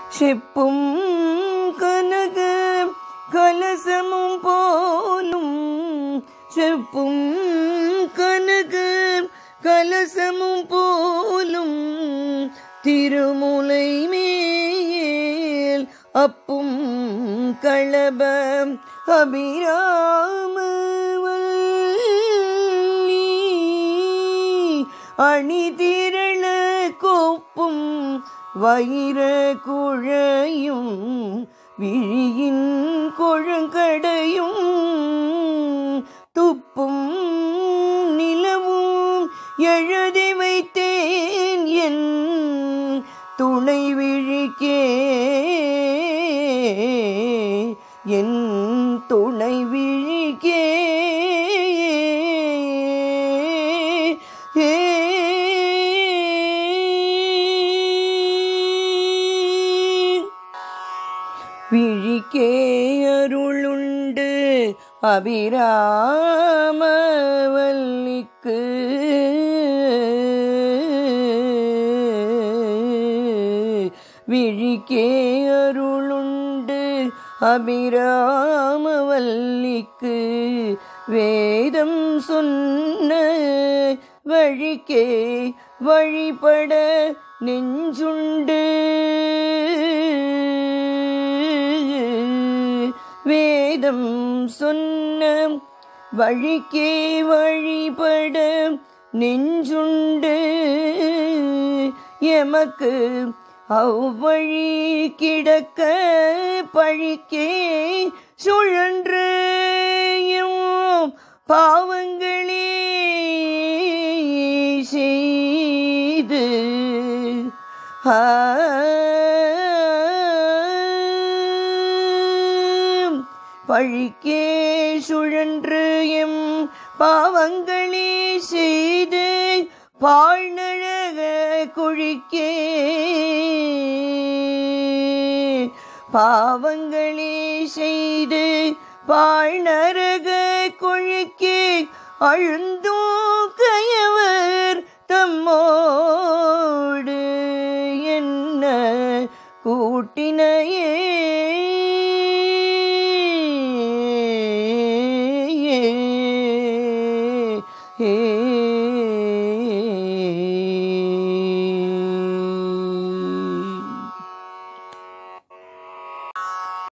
செப்பும் கனக கலசமும் போலும் செப்பும் கனக கலசமும் போலும் திருமுலை மேல் அப்பும் களப அபிராமவல்லி அணி திரள கோப்பும் வயிற குழையும் விழியின் கொழங்கடையும் துப்பும் நிலவும் எழுதி வைத்தேன் என் துணை விழிக்கே என் துணை விழிக்கே ஏ விழிக்கே அருளுண்டு அபிராமவல்லிக்கு விழிக்கே அருளுண்டு அபிராமவல்லிக்கு வேதம் சொன்ன வழிக்கே வழிபட நெஞ்சுண்டு வேதம் சொன்ன வழிக்கே வழிபட நெஞ்சுண்டு எமக்கு அவ்வழி கிடக்க பழிக்கே சுழன்று எம் பாவங்களே செய்து பழிக்கே சுழன்று எம் பாவங்களே செய்து பாழ்நழக குழிக்கே பாவங்களே செய்து பாழ்நரக குழிக்கே அழுந்தோ கயவர் தம்மோடு என்ன கூட்டினையே